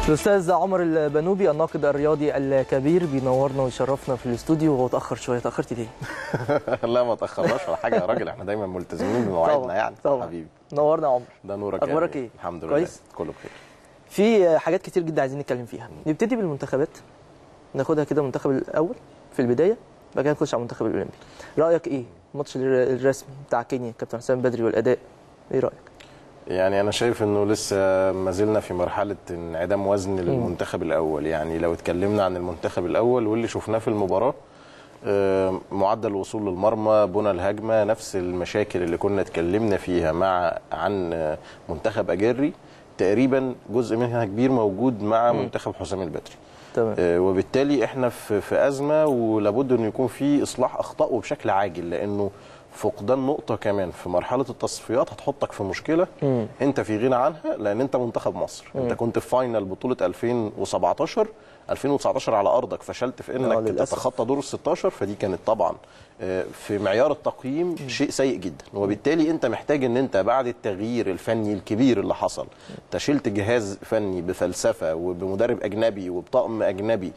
الاستاذ عمر البنوبي الناقد الرياضي الكبير بينورنا ويشرفنا في الاستوديو وهو اتاخر شويه اتاخرت ليه لا ما تاخرناش ولا حاجه يا راجل احنا دايما ملتزمين بمواعيدنا يعني طبعا حبيبي نورنا يا عمر ده نورك يا أخبارك أمير. إيه؟ الحمد لله كويس؟ كله بخير في حاجات كتير جدا عايزين نتكلم فيها نبتدي بالمنتخبات ناخدها كده المنتخب الاول في البدايه بعد كده نخش على المنتخب الاولمبي رايك ايه الماتش الر- الرسمي بتاع كينيا كابتن حسام بدري والاداء ايه رايك يعني انا شايف انه لسه ما زلنا في مرحله انعدام وزن للمنتخب الاول يعني لو اتكلمنا عن المنتخب الاول واللي شفناه في المباراه آه، معدل الوصول للمرمى بنى الهجمه نفس المشاكل اللي كنا اتكلمنا فيها مع عن آه، منتخب اجري تقريبا جزء منها كبير موجود مع منتخب حسام البدري تمام آه، وبالتالي احنا في في ازمه ولابد انه يكون في اصلاح اخطاء وبشكل عاجل لانه فقدان نقطه كمان في مرحله التصفيات هتحطك في مشكله مم. انت في غنى عنها لان انت منتخب مصر انت كنت في فاينل بطوله 2017 2019 على ارضك فشلت في آه، انك للأسف. تتخطى دور ال 16 فدي كانت طبعا آه، في معيار التقييم شيء سيء جدا وبالتالي انت محتاج ان انت بعد التغيير الفني الكبير اللي حصل تشيلت جهاز فني بفلسفه وبمدرب اجنبي وبطقم اجنبي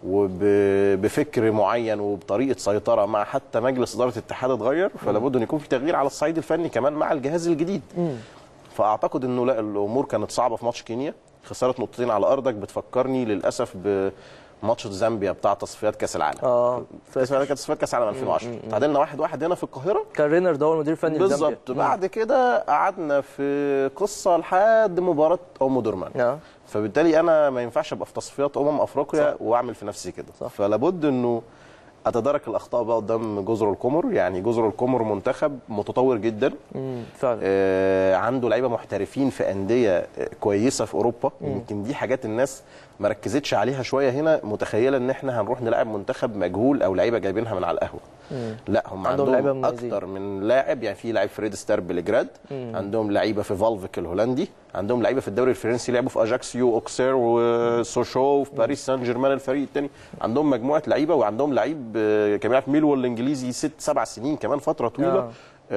وبفكر معين وبطريقه سيطره مع حتى مجلس اداره الاتحاد اتغير فلا بد ان يكون في تغيير على الصعيد الفني كمان مع الجهاز الجديد فاعتقد انه لا الامور كانت صعبه في ماتش كينيا خساره نقطتين على ارضك بتفكرني للاسف بماتش زامبيا بتاع تصفيات كاس العالم اه تصفيات تصفيات كاس العالم 2010 تعادلنا واحد واحد هنا في القاهره كان رينر ده هو المدير الفني لزامبيا. بالظبط بعد كده قعدنا في قصه لحد مباراه ام درمان اه فبالتالي انا ما ينفعش ابقى في تصفيات امم افريقيا واعمل في نفسي كده صح. فلا بد انه اتدارك الاخطاء بقى قدام جزر القمر يعني جزر القمر منتخب متطور جدا امم فعلا آه، عنده لعيبه محترفين في انديه آه، كويسه في اوروبا يمكن دي حاجات الناس ما ركزتش عليها شويه هنا متخيله ان احنا هنروح نلعب منتخب مجهول او لعيبه جايبينها من على القهوه لا هم عندهم لعيبة عندهم مميزين. اكتر من لاعب يعني في لاعب فريد ستار بلجراد عندهم لعيبه في فالفيك الهولندي عندهم لعيبه في الدوري الفرنسي لعبوا في اجاكسيو اوكسير وسوشو وفي باريس سان جيرمان الفريق الثاني عندهم مجموعه لعيبه وعندهم لعيب آه، كان بيلعب في ميلوول الانجليزي ست سبع سنين كمان فتره طويله آه.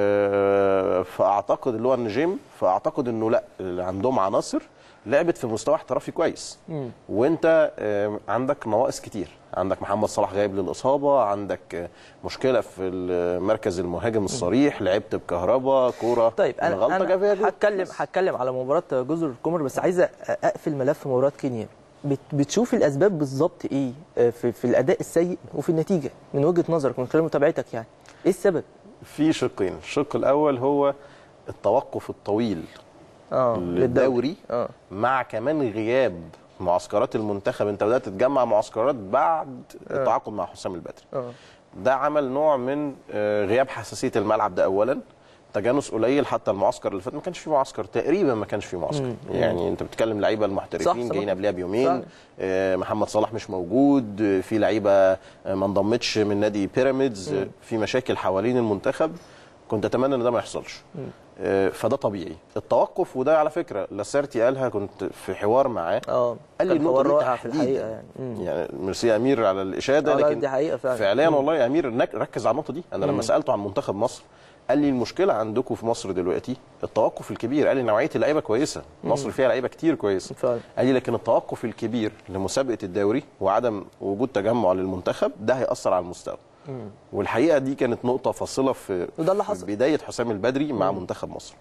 آه، فاعتقد اللي هو النجيم فاعتقد انه لا عندهم عناصر لعبت في مستوى احترافي كويس وانت آه، عندك نواقص كتير عندك محمد صلاح غايب للاصابه عندك آه، مشكله في المركز المهاجم الصريح لعبت بكهربا كوره طيب انا الغلطه جا فيها انا جول. هتكلم هتكلم على مباراه جزر القمر بس عايزه اقفل ملف مباراه كينيا بت- بتشوف الاسباب بالظبط ايه آه، في, في الاداء السيء وفي النتيجه من وجهه نظرك من خلال متابعتك يعني ايه السبب في شقين الشق الاول هو التوقف الطويل اه للدوري اه مع كمان غياب معسكرات المنتخب انت بدات تجمع معسكرات بعد التعاقد مع حسام البدري اه ده عمل نوع من آه، غياب حساسيه الملعب ده اولا تجانس قليل حتى المعسكر اللي فات ما كانش فيه معسكر تقريبا ما كانش فيه معسكر يعني انت بتتكلم لعيبه المحترفين صح، جايين صح. قبلها بيومين فعلا. آه، محمد صلاح مش موجود آه، في لعيبه آه، ما انضمتش من نادي بيراميدز آه، في مشاكل حوالين المنتخب كنت اتمنى ان ده ما يحصلش آه، فده طبيعي التوقف وده على فكره لاسارتي قالها كنت في حوار معاه اه قال لي كان النقطه حوار دي رائع في تحديداً. الحقيقه يعني مم. يعني ميرسي يا امير على الاشاده آه، لا، لكن دي حقيقة فعلا. فعليا مم. والله يا امير نك- ركز على النقطه دي انا لما سالته عن منتخب مصر قال لي المشكله عندكم في مصر دلوقتي التوقف الكبير قال لي نوعيه اللعيبه كويسه مصر فيها لعيبه كتير كويسه فعلا. قال لي لكن التوقف الكبير لمسابقه الدوري وعدم وجود تجمع للمنتخب ده هياثر على المستوى والحقيقه دي كانت نقطه فاصله في وده اللي في حصل. بدايه حسام البدري مع منتخب مصر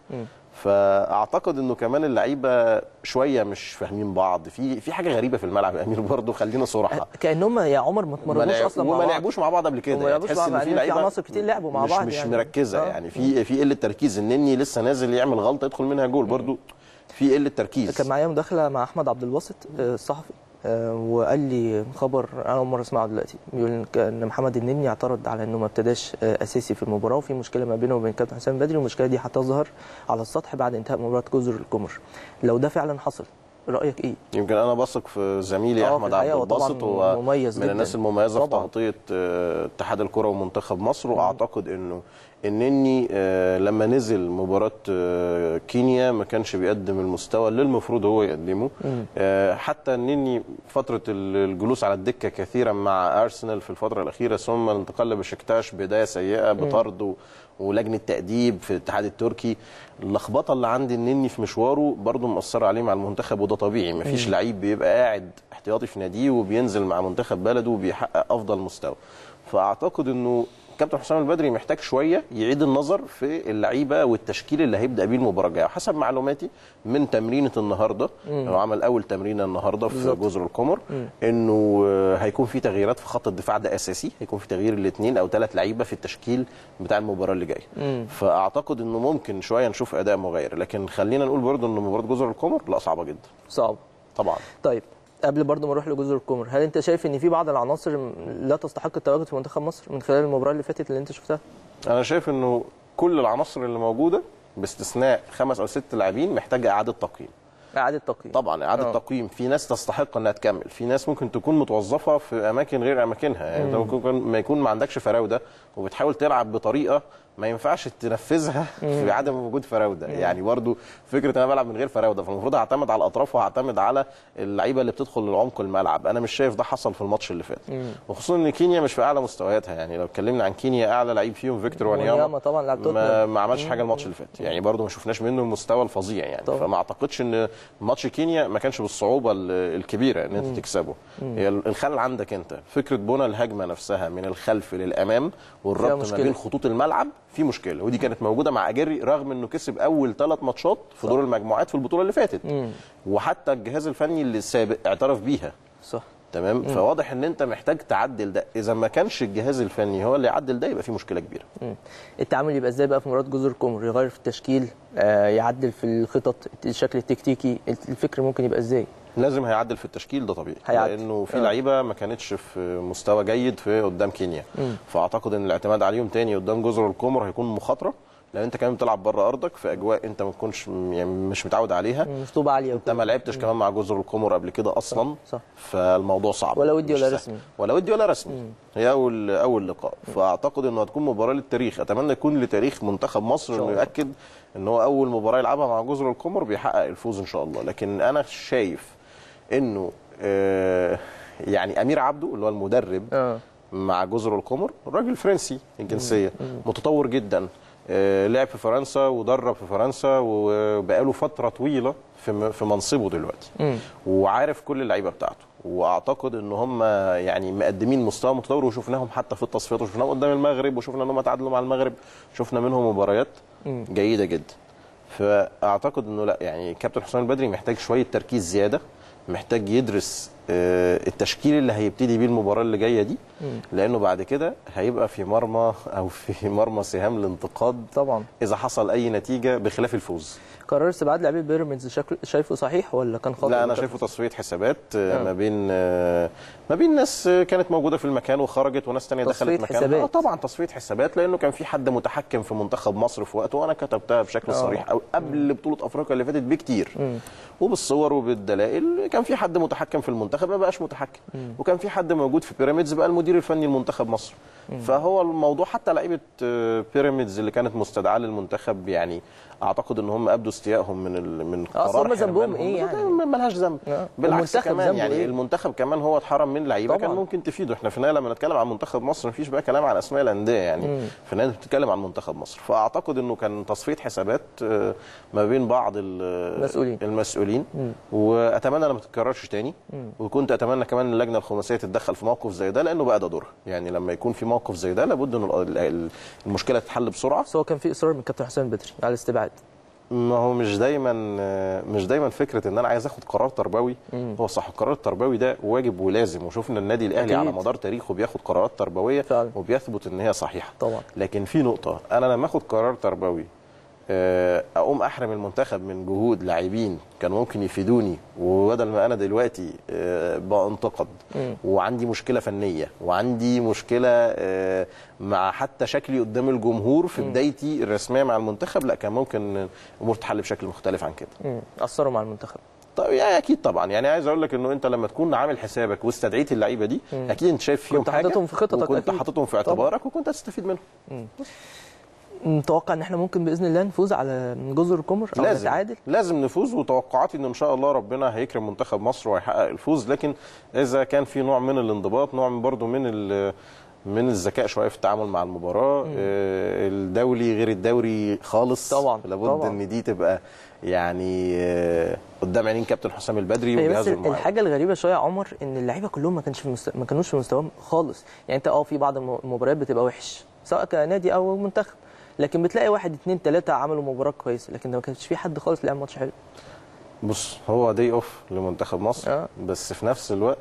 فاعتقد انه كمان اللعيبه شويه مش فاهمين بعض في في حاجه غريبه في الملعب يا امير برضه خلينا صراحه كانهم يا عمر ما ما اتمرنوش لعب- اصلا مع وما بعض لعبوش مع بعض قبل كده وما لعبوش تحس مع ان بعض، في يعني في لعيبه عناصر كتير لعبوا مع مش بعض مش يعني. مركزه آه. يعني في في قله تركيز النني لسه نازل يعمل غلطه يدخل منها جول برضه في قله تركيز كان معايا مداخله مع احمد عبد الباسط آه، الصحفي آه، وقال لي خبر انا اول مره اسمعه دلوقتي بيقول إن- ان محمد النني اعترض على انه ما ابتداش آه، اساسي في المباراه وفي مشكله ما بينه وبين كابتن حسام بدري والمشكله دي هتظهر على السطح بعد انتهاء مباراه جزر القمر لو ده فعلا حصل رايك ايه يمكن انا بثق في زميلي آه، في احمد عبد الحقيقة هو طبعاً الباسط هو مميز من جداً. الناس المميزه في طبعاً. تغطيه آه، اتحاد الكره ومنتخب مصر واعتقد انه النني آه، لما نزل مباراه آه، كينيا ما كانش بيقدم المستوى اللي المفروض هو يقدمه آه، حتى النني فتره الجلوس على الدكه كثيرا مع ارسنال في الفتره الاخيره ثم الانتقال لبشكتاش بدايه سيئه بطرد و- ولجنه تاديب في الاتحاد التركي اللخبطه اللي عند النني في مشواره برضه مأثره عليه مع المنتخب وده وده طبيعي مفيش لعيب بيبقى قاعد احتياطي في ناديه وبينزل مع منتخب بلده وبيحقق افضل مستوى فاعتقد انه كابتن حسام البدري محتاج شويه يعيد النظر في اللعيبه والتشكيل اللي هيبدا بيه المباراه الجايه حسب معلوماتي من تمرينه النهارده هو عمل اول تمرينه النهارده في بالظبط. جزر القمر انه آه، هيكون في تغييرات في خط الدفاع ده اساسي هيكون في تغيير الاثنين او ثلاث لعيبه في التشكيل بتاع المباراه اللي جايه فاعتقد انه ممكن شويه نشوف اداء مغاير لكن خلينا نقول برضه ان مباراه جزر القمر لا صعبه جدا صعب طبعا طيب قبل برضه ما نروح لجزر القمر هل انت شايف ان في بعض العناصر لا تستحق التواجد في منتخب مصر من خلال المباراه اللي فاتت اللي انت شفتها انا شايف انه كل العناصر اللي موجوده باستثناء خمس او ست لاعبين محتاجه اعاده تقييم اعاده تقييم طبعا اعاده آه. تقييم في ناس تستحق انها تكمل في ناس ممكن تكون متوظفه في اماكن غير اماكنها يعني انت ممكن يكون- ما يكون ما عندكش فراوده وبتحاول تلعب بطريقه ما ينفعش تنفذها في عدم وجود فراوده يعني برضو فكره ان انا بلعب من غير فراوده فالمفروض هعتمد على الاطراف وهعتمد على اللعيبه اللي بتدخل لعمق الملعب انا مش شايف ده حصل في الماتش اللي فات وخصوصا ان كينيا مش في اعلى مستوياتها يعني لو اتكلمنا عن كينيا اعلى لعيب فيهم فيكتور ونياما وانياما طبعا لاعب ما, توتنهام. ما عملش حاجه الماتش اللي فات يعني برضو ما شفناش منه المستوى الفظيع يعني طبعا. فما اعتقدش ان ماتش كينيا ما كانش بالصعوبه ال- الكبيره ان انت تكسبه هي الخلل عندك انت فكره بنى الهجمه نفسها من الخلف للامام والربط ما مشكلة. بين خطوط الملعب في مشكله ودي كانت موجوده مع اجري رغم انه كسب اول ثلاث ماتشات في دور المجموعات في البطوله اللي فاتت وحتى الجهاز الفني اللي السابق اعترف بيها صح تمام فواضح ان انت محتاج تعدل ده اذا ما كانش الجهاز الفني هو اللي يعدل ده يبقى في مشكله كبيره مم. التعامل يبقى ازاي بقى في مباراه جزر القمر يغير في التشكيل آه يعدل في الخطط الشكل التكتيكي الفكر ممكن يبقى ازاي لازم هيعدل في التشكيل ده طبيعي هيعدل. لانه في آه. لعيبه ما كانتش في مستوى جيد في قدام كينيا فاعتقد ان الاعتماد عليهم تاني قدام جزر القمر هيكون مخاطره لان انت كمان بتلعب بره ارضك في اجواء انت ما تكونش يعني مش متعود عليها مم، رطوبه عاليه انت ما لعبتش كمان مع جزر القمر قبل كده اصلا صح. فالموضوع صعب ولا ودي مش ولا سهل. رسمي. ولا ودي ولا رسمي هي اول اول لقاء فاعتقد انه هتكون مباراه للتاريخ اتمنى يكون لتاريخ منتخب مصر انه الله. ياكد ان هو اول مباراه يلعبها مع جزر القمر بيحقق الفوز ان شاء الله لكن انا شايف انه آه يعني امير عبده اللي هو المدرب اه مع جزر القمر راجل فرنسي الجنسيه متطور جدا آه، لعب في فرنسا ودرب في فرنسا وبقاله فتره طويله في م- في منصبه دلوقتي وعارف كل اللعيبه بتاعته واعتقد ان هم يعني مقدمين مستوى متطور وشفناهم حتى في التصفيات وشفناهم قدام المغرب وشفنا ان هم تعادلوا مع المغرب شفنا منهم مباريات جيده جدا فاعتقد انه لا يعني كابتن حسام البدري محتاج شويه تركيز زياده محتاج يدرس آه، التشكيل اللي هيبتدي بيه المباراه اللي جايه دي لانه بعد كده هيبقى في مرمى او في مرمى سهام الانتقاد طبعا اذا حصل اي نتيجه بخلاف الفوز قرار استبعاد لاعبي بيراميدز شكل شايفه صحيح ولا كان خاطئ لا انا شايفه تصفيه حسابات آه، آه. ما بين آه، ما بين ناس آه، كانت موجوده في المكان وخرجت وناس تانية تصفية دخلت مكان حسابات. اه طبعا تصفيه حسابات لانه كان في حد متحكم في منتخب مصر في وقته وانا كتبتها بشكل آه. صريح او قبل بطوله افريقيا اللي فاتت بكتير وبالصور وبالدلائل كان في حد متحكم في المنتخب ما بقاش متحكم وكان في حد موجود في بيراميدز بقى المدير الفني لمنتخب مصر فهو الموضوع حتى لعيبه آه، بيراميدز اللي كانت مستدعاه للمنتخب يعني اعتقد ان هم ابدوا استيائهم من ال... من آه، أصل قرار هم ذنبهم حرمانهم. إيه يعني؟ ده ما- ملهاش ذنب آه. بالعكس والمنتخب كمان ذنبه يعني إيه؟ المنتخب كمان هو اتحرم من لعيبه كان طبعاً. ممكن تفيده احنا في النهايه لما نتكلم عن منتخب مصر مفيش بقى كلام عن اسماء الانديه يعني في النهايه بتتكلم عن منتخب مصر فاعتقد انه كان تصفيه حسابات آه، ما بين بعض ال- المسؤولين. المسؤولين واتمنى انها ما تتكررش تاني وكنت اتمنى كمان ان اللجنه الخماسيه تتدخل في موقف زي ده لانه بقى ده دورها يعني لما يكون في موقف زي ده لابد ان ال- ال- المشكله تتحل بسرعه بس هو كان في اصرار من كابتن حسام البدري على الاستبعاد ما هو مش دايما مش دايما فكره ان انا عايز اخد قرار تربوي هو صح القرار التربوي ده واجب ولازم وشفنا النادي الاهلي أكيد. على مدار تاريخه بياخد قرارات تربويه فعلا. وبيثبت ان هي صحيحه طبعا. لكن في نقطه انا لما اخد قرار تربوي آه، اقوم احرم المنتخب من جهود لاعبين كان ممكن يفيدوني وبدل ما انا دلوقتي آه، بانتقد وعندي مشكله فنيه وعندي مشكله آه، مع حتى شكلي قدام الجمهور في بدايتي الرسميه مع المنتخب لا كان ممكن الامور تتحل بشكل مختلف عن كده مم. اثروا مع المنتخب طب يعني اكيد طبعا يعني عايز اقول لك انه انت لما تكون عامل حسابك واستدعيت اللعيبه دي اكيد انت شايف فيهم كنت حاجه حاططهم في خططك وكنت أكيد. حاططهم في اعتبارك وكنت هتستفيد منهم متوقع ان احنا ممكن باذن الله نفوز على جزر القمر او لازم نتعادل لازم نفوز وتوقعاتي ان ان شاء الله ربنا هيكرم منتخب مصر وهيحقق الفوز لكن اذا كان في نوع من الانضباط نوع من برضه من ال- من الذكاء شويه في التعامل مع المباراه آه، الدولي غير الدوري خالص طبعاً، لابد طبعاً. ان دي تبقى يعني آه، قدام عينين كابتن حسام البدري هي بس وجهازه المعاون الحاجه الغريبه شويه يا عمر ان اللعيبه كلهم ما كانش في مست... ما كانوش في مستواهم خالص يعني انت اه في بعض الم- المباريات بتبقى وحش سواء كنادي او منتخب لكن بتلاقي واحد اتنين تلاته عملوا مباراه كويسه لكن ما كانش في حد خالص لعب ماتش حلو بص هو دي اوف لمنتخب مصر آه. بس في نفس الوقت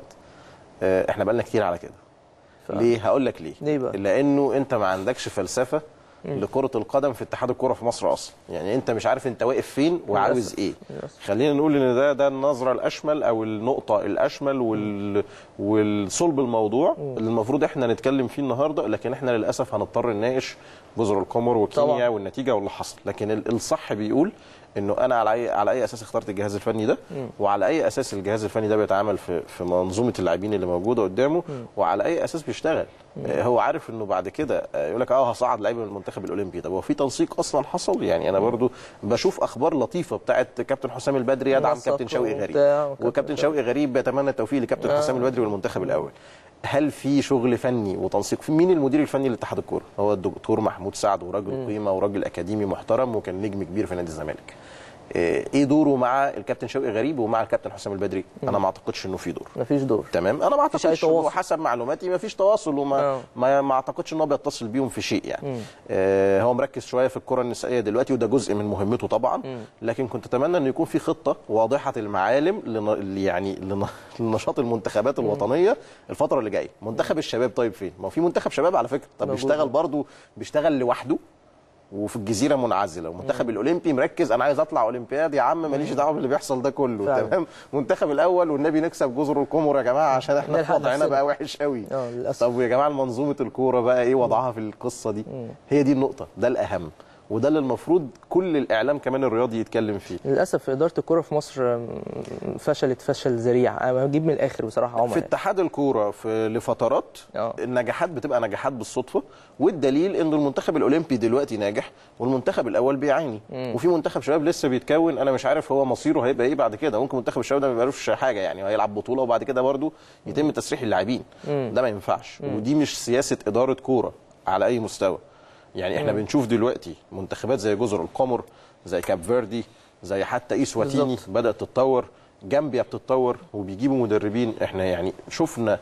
آه، احنا بقالنا كتير على كده ف... ليه هقول لك ليه ليه بقى؟ لانه انت ما عندكش فلسفه لكره القدم في اتحاد الكره في مصر اصلا يعني انت مش عارف انت واقف فين وعاوز للأسف. ايه للأسف. خلينا نقول ان ده ده النظره الاشمل او النقطه الاشمل وال والصلب الموضوع اللي المفروض احنا نتكلم فيه النهارده لكن احنا للاسف هنضطر نناقش جزر القمر وكينيا طبعاً. والنتيجه واللي حصل لكن ال- الصح بيقول انه انا على اي على اي اساس اخترت الجهاز الفني ده وعلى اي اساس الجهاز الفني ده بيتعامل في في منظومه اللاعبين اللي موجوده قدامه وعلى اي اساس بيشتغل آه، هو عارف انه بعد كده آه، يقول لك اه هصعد لعيبه من المنتخب الاولمبي طب هو في تنسيق اصلا حصل يعني انا برضو بشوف اخبار لطيفه بتاعت كابتن حسام البدري يدعم نسق كابتن شوقي وبتاع غريب وكابتن وكابتن شوقي غريب بيتمنى التوفيق لكابتن آه. حسام البدري والمنتخب الاول هل في شغل فني وتنسيق في مين المدير الفني لاتحاد الكوره هو الدكتور محمود سعد وراجل قيمه وراجل اكاديمي محترم وكان نجم كبير في نادي الزمالك آه، ايه دوره مع الكابتن شوقي غريب ومع الكابتن حسام البدري انا ما اعتقدش انه في دور مفيش دور تمام انا ما مفيش أي اعتقدش تواصل. وحسب معلوماتي ما فيش تواصل وما آه. ما, ما اعتقدش ان هو بيتصل بيهم في شيء يعني آه هو مركز شويه في الكره النسائيه دلوقتي وده جزء من مهمته طبعا لكن كنت اتمنى ان يكون في خطه واضحه المعالم لن يعني لن- لنشاط المنتخبات الوطنيه الفتره اللي جايه منتخب الشباب طيب فين ما هو في منتخب شباب على فكره طب موجود. بيشتغل برضه بيشتغل لوحده وفي الجزيره منعزله والمنتخب الاولمبي مركز انا عايز اطلع اولمبياد يا عم ماليش دعوه باللي بيحصل ده كله فعلا. تمام منتخب الاول والنبي نكسب جزر القمر يا جماعه عشان احنا نلحق وضعنا نفسنا. بقى وحش قوي اه للاسف طب يا جماعه منظومه الكوره بقى ايه وضعها في القصه دي هي دي النقطه ده الاهم وده اللي المفروض كل الاعلام كمان الرياضي يتكلم فيه للاسف اداره الكره في مصر م- فشلت فشل ذريع انا بجيب من الاخر بصراحه عمر في اتحاد الكوره في لفترات اه. النجاحات بتبقى نجاحات بالصدفه والدليل ان المنتخب الاولمبي دلوقتي ناجح والمنتخب الاول بيعاني وفي منتخب شباب لسه بيتكون انا مش عارف هو مصيره هيبقى ايه بعد كده ممكن منتخب الشباب ده ما يبقالوش حاجه يعني هيلعب بطوله وبعد كده برده يتم تسريح اللاعبين ده ما ينفعش ودي مش سياسه اداره كوره على اي مستوى يعني احنا بنشوف دلوقتي منتخبات زي جزر القمر زي كاب فيردي زي حتى ايسواتيني بالظبط. بدات تتطور جامبيا بتتطور وبيجيبوا مدربين احنا يعني شفنا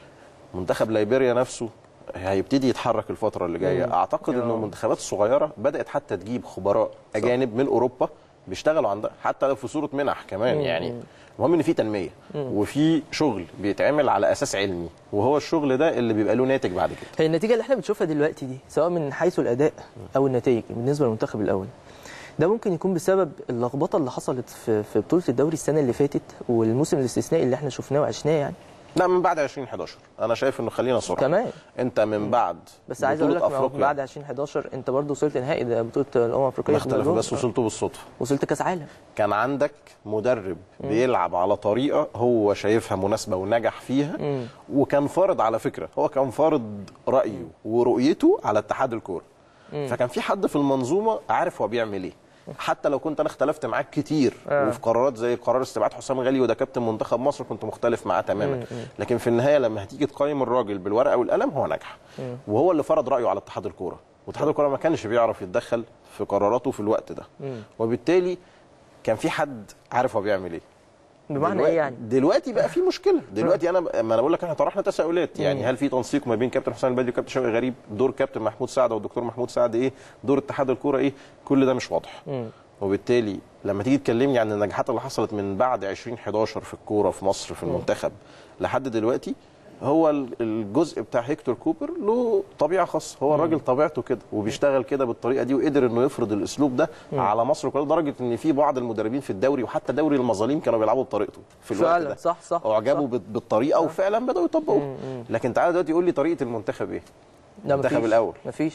منتخب ليبيريا نفسه هيبتدي يتحرك الفتره اللي جايه اعتقد ان المنتخبات الصغيره بدات حتى تجيب خبراء اجانب من اوروبا بيشتغلوا عندها حتى لو في صوره منح كمان يعني المهم ان في تنميه وفي شغل بيتعمل على اساس علمي وهو الشغل ده اللي بيبقى له ناتج بعد كده هي النتيجه اللي احنا بنشوفها دلوقتي دي سواء من حيث الاداء او النتائج بالنسبه للمنتخب الاول ده ممكن يكون بسبب اللخبطه اللي حصلت في في بطوله الدوري السنه اللي فاتت والموسم الاستثنائي اللي احنا شفناه وعشناه يعني لا من بعد 2011 انا شايف انه خلينا صراحه كمان انت من بعد بس عايز اقول لك بطولة ما هو أفريقيا بعد 2011 انت برضه وصلت نهائي ده بطوله الامم الافريقيه ما في اختلفوا الموضوع. بس وصلتوا بالصدفه وصلت كاس عالم كان عندك مدرب بيلعب على طريقه هو شايفها مناسبه ونجح فيها وكان فارض على فكره هو كان فارض رايه ورؤيته على اتحاد الكوره فكان في حد في المنظومه عارف هو بيعمل ايه حتى لو كنت انا اختلفت معاك كتير آه. وفي قرارات زي قرار استبعاد حسام غالي وده كابتن منتخب مصر كنت مختلف معاه تماما لكن في النهايه لما هتيجي تقيم الراجل بالورقه والقلم هو نجح وهو اللي فرض رايه على اتحاد الكوره واتحاد الكوره ما كانش بيعرف يتدخل في قراراته في الوقت ده وبالتالي كان في حد عارف هو بيعمل ايه بمعنى دلوقتي- ايه يعني؟ دلوقتي بقى في مشكله دلوقتي انا ما انا بقول لك احنا طرحنا تساؤلات يعني هل في تنسيق ما بين كابتن حسام البدري وكابتن شوقي غريب دور كابتن محمود سعد والدكتور محمود سعد ايه دور اتحاد الكوره ايه كل ده مش واضح وبالتالي لما تيجي تكلمني عن النجاحات اللي حصلت من بعد 2011 في الكوره في مصر في المنتخب لحد دلوقتي هو ال- الجزء بتاع هيكتور كوبر له طبيعه خاصه هو الراجل طبيعته كده وبيشتغل كده بالطريقه دي وقدر انه يفرض الاسلوب ده على مصر كلها لدرجه ان في بعض المدربين في الدوري وحتى دوري المظالم كانوا بيلعبوا بطريقته في الوقت فعلا ده صح صح اعجبوا صح. بال- بالطريقه وفعلا بداوا يطبقوها لكن تعالى دلوقتي يقول لي طريقه المنتخب ايه لا المنتخب مفيش. الأول. مفيش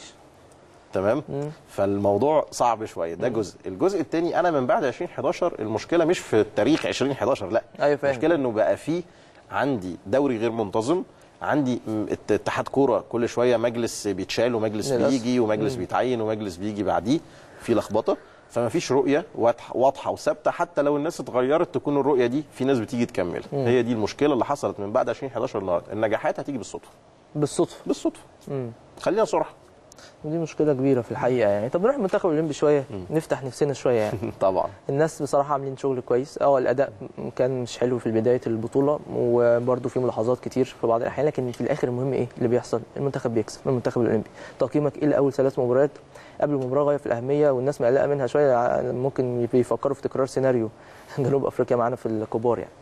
تمام فالموضوع صعب شويه ده جزء الجزء الثاني انا من بعد 2011 المشكله مش في التاريخ 2011 لا أيوة فاهم. المشكله انه بقى في عندي دوري غير منتظم عندي م- ات- اتحاد كوره كل شويه مجلس بيتشال ومجلس للأسف. بيجي ومجلس بيتعين ومجلس بيجي بعديه في لخبطه فما فيش رؤيه واضحه واضحه وثابته حتى لو الناس اتغيرت تكون الرؤيه دي في ناس بتيجي تكملها هي دي المشكله اللي حصلت من بعد 2011 النهارده النجاحات هتيجي بالصدفه بالصدفه بالصدفه مم. خلينا صراحه دي مشكله كبيره في الحقيقه يعني طب نروح المنتخب الاولمبي شويه نفتح نفسنا شويه يعني طبعا الناس بصراحه عاملين شغل كويس اه الاداء كان مش حلو في بدايه البطوله وبرده في ملاحظات كتير في بعض الاحيان لكن في الاخر المهم ايه اللي بيحصل المنتخب بيكسب المنتخب الاولمبي تقييمك ايه لاول ثلاث مباريات قبل المباراه غايه في الاهميه والناس مقلقه منها شويه ممكن بيفكروا في تكرار سيناريو جنوب افريقيا معانا في الكبار يعني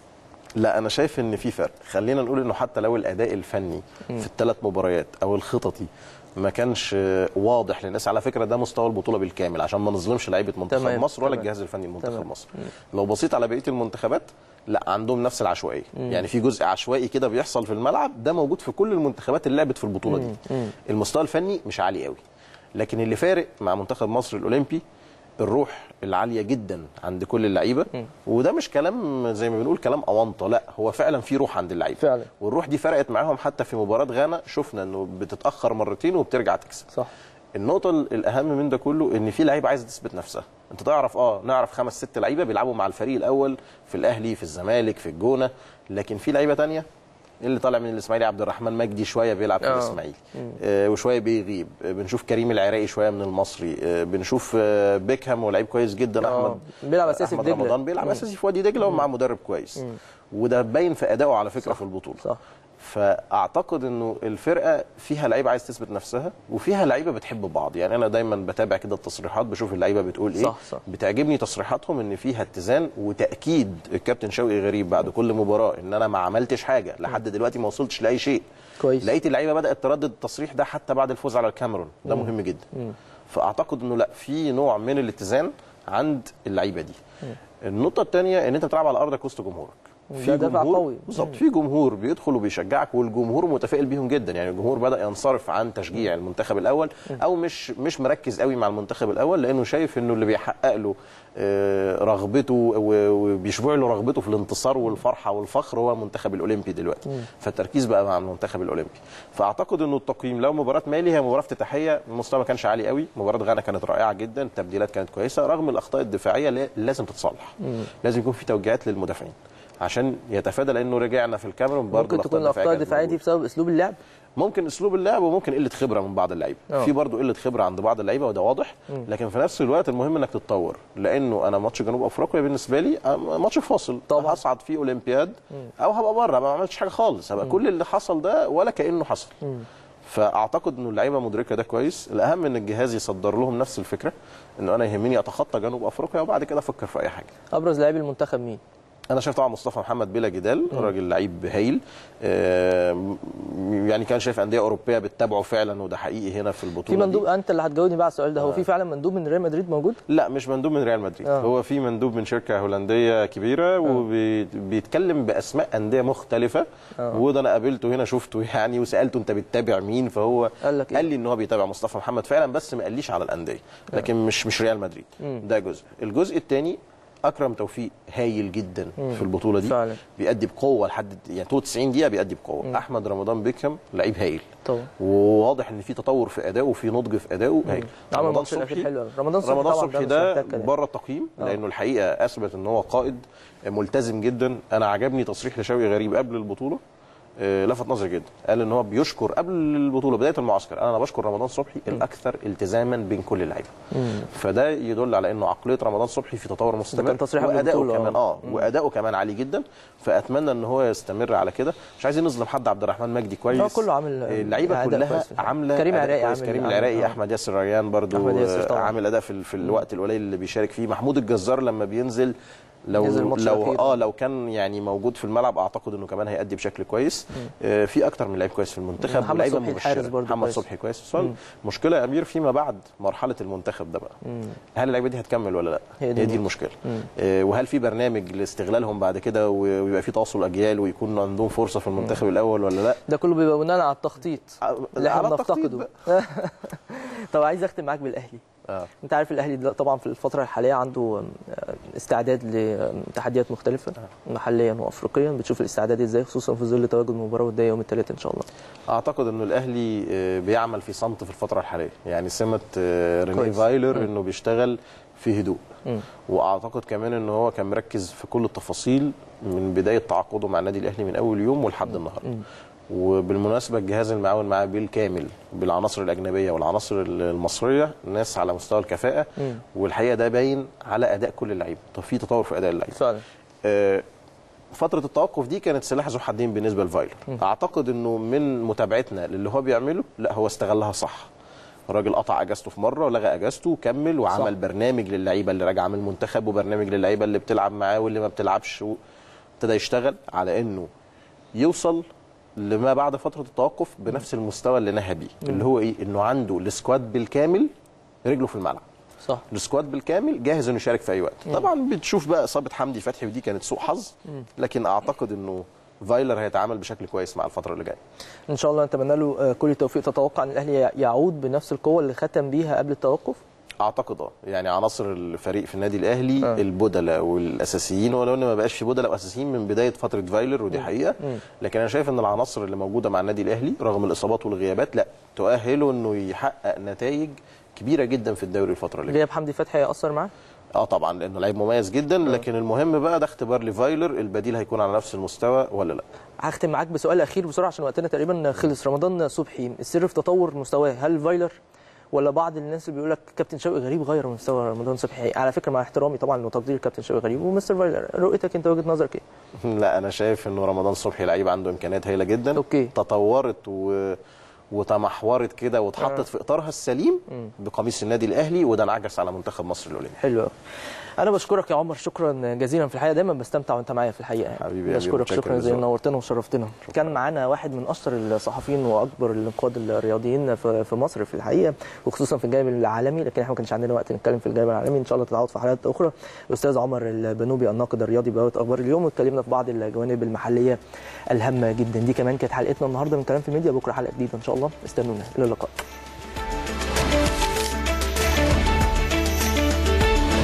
لا انا شايف ان في فرق خلينا نقول انه حتى لو الاداء الفني في الثلاث مباريات او الخططي ما كانش واضح للناس على فكره ده مستوى البطوله بالكامل عشان ما نظلمش لعيبه منتخب تمام، مصر ولا تمام. الجهاز الفني لمنتخب تمام. مصر لو بصيت على بقيه المنتخبات لا عندهم نفس العشوائيه يعني في جزء عشوائي كده بيحصل في الملعب ده موجود في كل المنتخبات اللي لعبت في البطوله دي المستوى الفني مش عالي قوي لكن اللي فارق مع منتخب مصر الاولمبي الروح العاليه جدا عند كل اللعيبه وده مش كلام زي ما بنقول كلام اونطه لا هو فعلا في روح عند اللعيبه فعلا. والروح دي فرقت معاهم حتى في مباراه غانا شفنا انه بتتاخر مرتين وبترجع تكسب صح النقطة الاهم من ده كله ان في لعيبة عايزة تثبت نفسها، انت تعرف اه نعرف خمس ست لعيبة بيلعبوا مع الفريق الاول في الاهلي في الزمالك في الجونة، لكن في لعيبة تانية اللي طالع من الاسماعيلي عبد الرحمن مجدي شويه بيلعب في آه. الاسماعيلي آه وشويه بيغيب آه بنشوف كريم العراقي شويه من المصري آه بنشوف آه بيكهام ولعيب كويس جدا آه. احمد بيلعب أساسي في احمد دجلة. رمضان بيلعب اساسي في وادي دجله ومع مدرب كويس وده باين في ادائه على فكره في البطوله صح فاعتقد انه الفرقه فيها لعيبه عايز تثبت نفسها وفيها لعيبه بتحب بعض يعني انا دايما بتابع كده التصريحات بشوف اللعيبه بتقول ايه صح، صح. بتعجبني تصريحاتهم ان فيها اتزان وتاكيد الكابتن شوقي غريب بعد كل مباراه ان انا ما عملتش حاجه لحد دلوقتي ما وصلتش لاي شيء كويس. لقيت اللعيبه بدات تردد التصريح ده حتى بعد الفوز على الكاميرون ده مهم جدا فاعتقد انه لا في نوع من الاتزان عند اللعيبه دي النقطه الثانيه ان انت بتلعب على ارضك وسط جمهورك ده دافع قوي. بالظبط في جمهور بيدخل وبيشجعك والجمهور متفائل بيهم جدا يعني الجمهور بدا ينصرف عن تشجيع المنتخب الاول او مش مش مركز قوي مع المنتخب الاول لانه شايف انه اللي بيحقق له آه، رغبته و- وبيشبع له رغبته في الانتصار والفرحه والفخر هو المنتخب الاولمبي دلوقتي فالتركيز بقى مع المنتخب الاولمبي فاعتقد انه التقييم لو مباراه مالي هي مباراه افتتاحيه المستوى ما كانش عالي قوي مباراه غانا كانت رائعه جدا التبديلات كانت كويسه رغم الاخطاء الدفاعيه اللي لازم تتصلح لازم يكون في توجيهات للمدافعين عشان يتفادى لانه رجعنا في الكاميرون برضه ممكن تكون الاخطاء كانت الدفاعيه دي موجودة. بسبب اسلوب اللعب ممكن اسلوب اللعب وممكن قله خبره من بعض اللعيبه آه. في برضه قله خبره عند بعض اللعيبه وده واضح لكن في نفس الوقت المهم انك تتطور لانه انا ماتش جنوب افريقيا بالنسبه لي آه، ماتش فاصل طبعاً. هصعد فيه اولمبياد او هبقى بره ما عملتش حاجه خالص هبقى كل اللي حصل ده ولا كانه حصل فاعتقد انه اللعيبه مدركه ده كويس الاهم ان الجهاز يصدر لهم نفس الفكره انه انا يهمني اتخطى جنوب افريقيا وبعد كده افكر في اي حاجه ابرز لاعبي المنتخب مين انا شايف طبعا مصطفى محمد بلا جدال راجل لعيب هايل آه، يعني كان شايف انديه اوروبيه بتتابعه فعلا وده حقيقي هنا في في البطوله مندوب دي. انت اللي هتجاوبني بقى على السؤال ده هو في فعلا مندوب من ريال مدريد موجود لا مش مندوب من ريال مدريد آه. هو في مندوب من شركه هولنديه كبيره وبيتكلم باسماء انديه مختلفه آه. وده انا قابلته هنا شفته يعني وسالته انت بتتابع مين فهو قال لك إيه؟ قال لي ان هو بيتابع مصطفى محمد فعلا بس ما قاليش على الانديه لكن مش مش ريال مدريد ده جزء الجزء الثاني اكرم توفيق هايل جدا في البطوله دي فعلا. بيأدي بقوه لحد يعني طول 90 دقيقه بيأدي بقوه احمد رمضان بيكهام لعيب هايل طبعا وواضح ان في تطور في ادائه وفي نضج في ادائه هايل عمل رمضان الماتش الاخير صبحي- حلو أوي. رمضان صبحي رمضان طبعاً صبحي مش ده محتاج كلام. بره التقييم آه. لانه الحقيقه اثبت ان هو قائد ملتزم جدا انا عجبني تصريح لشوقي غريب قبل البطوله آه، لفت نظري جدا قال ان هو بيشكر قبل البطوله بدايه المعسكر انا بشكر رمضان صبحي الاكثر التزاما بين كل اللعيبه فده يدل على انه عقليه رمضان صبحي في تطور مستمر كان تصريح قبل واداؤه البطولة، كمان آه. اه واداؤه كمان عالي جدا فاتمنى ان هو يستمر على كده مش عايزين نظلم حد عبد الرحمن مجدي كويس آه، كله عامل آه، اللعيبه أداء كلها كويس في الحقيقة. عامله كريم أداء عراقي كويس. عامل- كريم عامل- العراقي آه. احمد ياسر ريان برضو أحمد ياسر آه، طبعاً. عامل اداء في, في الوقت القليل اللي بيشارك فيه محمود الجزار لما بينزل لو نزل الماتش لو الأخير. اه لو كان يعني موجود في الملعب اعتقد انه كمان هيأدي بشكل كويس آه في اكتر من لعيب كويس في المنتخب محمد ولاعيبه صبحي الحارس مبشرة. برضو محمد كويس. صبحي كويس بس هو المشكله يا امير فيما بعد مرحله المنتخب ده بقى هل اللعيبه دي هتكمل ولا لا هي دي هي دي النقطة. المشكله آه وهل في برنامج لاستغلالهم بعد كده و- ويبقى في تواصل اجيال ويكون عندهم فرصه في المنتخب الاول ولا لا ده كله بيبقى بناء على التخطيط اللي احنا على التخطيط بنفتقده بقى. طب عايز اختم معاك بالاهلي آه. انت عارف الاهلي دلوقتي طبعا في الفتره الحاليه عنده آه، استعداد لتحديات مختلفه محليا وافريقيا بتشوف الاستعداد ازاي خصوصا في ظل تواجد المباراه وديه يوم الثلاثاء ان شاء الله اعتقد انه الاهلي آه، بيعمل في صمت في الفتره الحاليه يعني سمه آه، ريني كويس. فايلر انه بيشتغل في هدوء مم. واعتقد كمان ان هو كان مركز في كل التفاصيل من بدايه تعاقده مع النادي الاهلي من اول يوم ولحد النهارده وبالمناسبه الجهاز المعاون معاه بالكامل بالعناصر الاجنبيه والعناصر المصريه ناس على مستوى الكفاءه والحقيقه ده باين على اداء كل اللعيبه طب في تطور في اداء اللعيبه فعلا آه، فتره التوقف دي كانت سلاح ذو حدين بالنسبه لفايلر اعتقد انه من متابعتنا للي هو بيعمله لا هو استغلها صح الراجل قطع اجازته في مره ولغى اجازته وكمل وعمل صح. صح. برنامج للعيبه اللي راجعه من المنتخب وبرنامج للعيبه اللي بتلعب معاه واللي ما بتلعبش ابتدى يشتغل على انه يوصل لما بعد فتره التوقف بنفس المستوى اللي نهى بيه اللي هو ايه انه عنده السكواد بالكامل رجله في الملعب صح السكواد بالكامل جاهز انه يشارك في اي وقت طبعا بتشوف بقى اصابه حمدي فتحي ودي كانت سوء حظ لكن اعتقد انه فايلر هيتعامل بشكل كويس مع الفتره اللي جايه ان شاء الله نتمنى له آه، كل التوفيق تتوقع ان الاهلي يعود بنفس القوه اللي ختم بيها قبل التوقف اعتقد اه يعني عناصر الفريق في النادي الاهلي آه. آه. البدلاء والاساسيين ولو ان ما بقاش في بدلاء واساسيين من بدايه فتره فايلر ودي حقيقه لكن انا شايف ان العناصر اللي موجوده مع النادي الاهلي رغم الاصابات والغيابات لا تؤهله انه يحقق نتائج كبيره جدا في الدوري الفتره اللي جايه غياب حمدي فتحي هيأثر معاه اه طبعا لانه لعيب مميز جدا لكن المهم بقى ده اختبار لفايلر البديل هيكون على نفس المستوى ولا لا هختم معاك بسؤال اخير بسرعه عشان وقتنا تقريبا خلص رمضان صبحي السر في تطور مستواه هل فايلر ولا بعض الناس اللي بيقول لك كابتن شوقي غريب غير مستوى رمضان صبحي على فكره مع احترامي طبعا وتقدير كابتن شوقي غريب ومستر فايلر رؤيتك انت وجهه نظرك ايه؟ لا انا شايف انه رمضان صبحي لعيب عنده امكانيات هايله جدا أوكي. تطورت و... وتمحورت كده واتحطت آه. في اطارها السليم بقميص النادي الاهلي وده انعكس على منتخب مصر الاولمبي حلو قوي انا بشكرك يا عمر شكرا جزيلا في الحقيقه دايما بستمتع وانت معايا في الحقيقه يعني. حبيبي يا بشكرك حبيبي، شكرا متشكر جزيلا لذوقك. نورتنا وشرفتنا كان معانا واحد من اشطر الصحفيين واكبر النقاد الرياضيين في في مصر في الحقيقه وخصوصا في الجانب العالمي لكن احنا ما كانش عندنا وقت نتكلم في الجانب العالمي ان شاء الله تتعوض في حلقات اخرى الاستاذ عمر البنوبي الناقد الرياضي بقوه اخبار اليوم واتكلمنا في بعض الجوانب المحليه الهامه جدا دي كمان كانت حلقتنا النهارده من كلام في الميديا بكره حلقه جديده ان شاء الله استنونا الى اللقاء